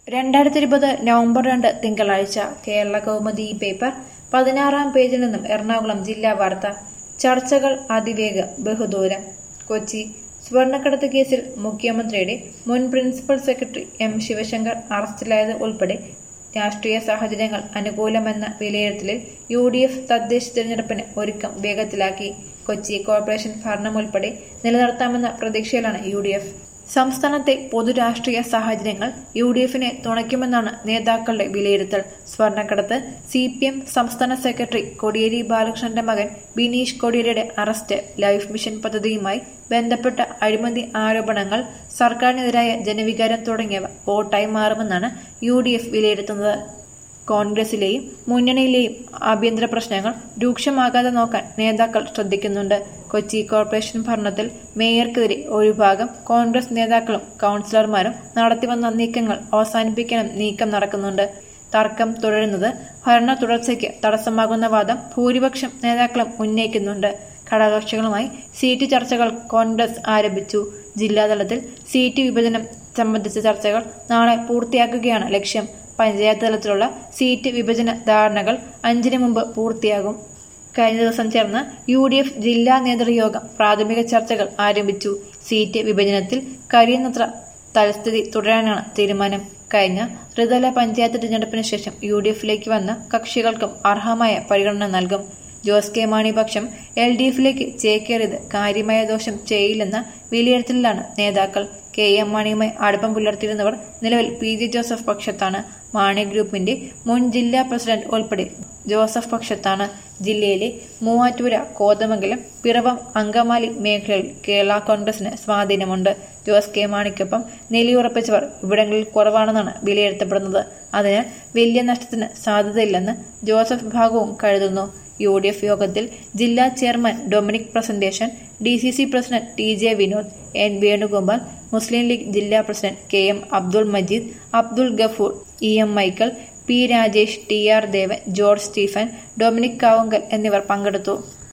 രണ്ടായിരത്തി ഇരുപത് നവംബർ രണ്ട് തിങ്കളാഴ്ച കേരള കൗമുദി ഈ പേപ്പർ പതിനാറാം പേജിൽ നിന്നും എറണാകുളം ജില്ലാ വാർത്ത ചർച്ചകൾ അതിവേഗം ബഹുദൂരം കൊച്ചി സ്വർണ്ണക്കടത്ത് കേസിൽ മുഖ്യമന്ത്രിയുടെ മുൻ പ്രിൻസിപ്പൽ സെക്രട്ടറി എം ശിവശങ്കർ അറസ്റ്റിലായത് ഉൾപ്പെടെ രാഷ്ട്രീയ സാഹചര്യങ്ങൾ അനുകൂലമെന്ന വിലയിരുത്തലിൽ യു ഡി എഫ് തദ്ദേശ തിരഞ്ഞെടുപ്പിന് ഒരുക്കം വേഗത്തിലാക്കി കൊച്ചി കോർപ്പറേഷൻ ഭരണം ഉൾപ്പെടെ നിലനിർത്താമെന്ന പ്രതീക്ഷയിലാണ് യു ഡി എഫ് സംസ്ഥാനത്തെ പൊതുരാഷ്ട്രീയ സാഹചര്യങ്ങൾ യു ഡി എഫിനെ തുണയ്ക്കുമെന്നാണ് നേതാക്കളുടെ വിലയിരുത്തൽ സ്വർണ്ണക്കടത്ത് സി പി എം സംസ്ഥാന സെക്രട്ടറി കോടിയേരി ബാലകൃഷ്ണന്റെ മകൻ ബിനീഷ് കോടിയേരിയുടെ അറസ്റ്റ് ലൈഫ് മിഷൻ പദ്ധതിയുമായി ബന്ധപ്പെട്ട അഴിമതി ആരോപണങ്ങൾ സർക്കാരിനെതിരായ ജനവികാരം തുടങ്ങിയവ വോട്ടായി മാറുമെന്നാണ് യു ഡി എഫ് വിലയിരുത്തുന്നത് കോൺഗ്രസിലെയും മുന്നണിയിലെയും ആഭ്യന്തര പ്രശ്നങ്ങൾ രൂക്ഷമാകാതെ നോക്കാൻ നേതാക്കൾ ശ്രദ്ധിക്കുന്നുണ്ട് കൊച്ചി കോർപ്പറേഷൻ ഭരണത്തിൽ മേയർക്കെതിരെ ഒരു ഭാഗം കോൺഗ്രസ് നേതാക്കളും കൗൺസിലർമാരും നടത്തിവന്ന നീക്കങ്ങൾ അവസാനിപ്പിക്കാനും നീക്കം നടക്കുന്നുണ്ട് തർക്കം തുടരുന്നത് ഭരണ തുടർച്ചയ്ക്ക് തടസ്സമാകുന്ന വാദം ഭൂരിപക്ഷം നേതാക്കളും ഉന്നയിക്കുന്നുണ്ട് ഘടകകക്ഷികളുമായി സീറ്റ് ചർച്ചകൾ കോൺഗ്രസ് ആരംഭിച്ചു ജില്ലാതലത്തിൽ സീറ്റ് വിഭജനം സംബന്ധിച്ച ചർച്ചകൾ നാളെ പൂർത്തിയാക്കുകയാണ് ലക്ഷ്യം പഞ്ചായത്ത് തലത്തിലുള്ള സീറ്റ് വിഭജന ധാരണകൾ അഞ്ചിന് മുമ്പ് പൂർത്തിയാകും കഴിഞ്ഞ ദിവസം ചേർന്ന യു ഡി എഫ് ജില്ലാ നേതൃയോഗം പ്രാഥമിക ചർച്ചകൾ ആരംഭിച്ചു സീറ്റ് വിഭജനത്തിൽ കഴിയുന്നത്ര തൽസ്ഥിതി തുടരാനാണ് തീരുമാനം കഴിഞ്ഞ ത്രിതല പഞ്ചായത്ത് തിരഞ്ഞെടുപ്പിന് ശേഷം യു ഡി എഫിലേക്ക് വന്ന കക്ഷികൾക്കും അർഹമായ പരിഗണന നൽകും ജോസ് കെ മാണി പക്ഷം എൽ ഡി എഫിലേക്ക് ചേക്കേറിയത് കാര്യമായ ദോഷം ചെയ്യില്ലെന്ന വിലയിരുത്തലിലാണ് നേതാക്കൾ കെ എം മാണിയുമായി അടുപ്പം പുലർത്തിയിരുന്നവർ നിലവിൽ പി ജെ ജോസഫ് പക്ഷത്താണ് മാണി ഗ്രൂപ്പിന്റെ മുൻ ജില്ലാ പ്രസിഡന്റ് ഉൾപ്പെടെ ജോസഫ് പക്ഷത്താണ് ജില്ലയിലെ മൂവാറ്റുപുര കോതമംഗലം പിറവം അങ്കമാലി മേഖലകളിൽ കേരള കോൺഗ്രസിന് സ്വാധീനമുണ്ട് ജോസ് കെ മാണിക്കൊപ്പം നിലയുറപ്പിച്ചവർ ഇവിടങ്ങളിൽ കുറവാണെന്നാണ് വിലയിരുത്തപ്പെടുന്നത് അതിനാൽ വലിയ നഷ്ടത്തിന് സാധ്യതയില്ലെന്ന് ജോസഫ് വിഭാഗവും കരുതുന്നു യു ഡി എഫ് യോഗത്തിൽ ജില്ലാ chairman Dominic presentation D C C president T J Vinod N Venugopal Muslim League ജില്ലാ president K M Abdul Majeed Abdul Gafoor E M Michael P Rajesh T R Devan George Stephen Dominic Kavungal എന്നിവർ പങ്കെടുത്തു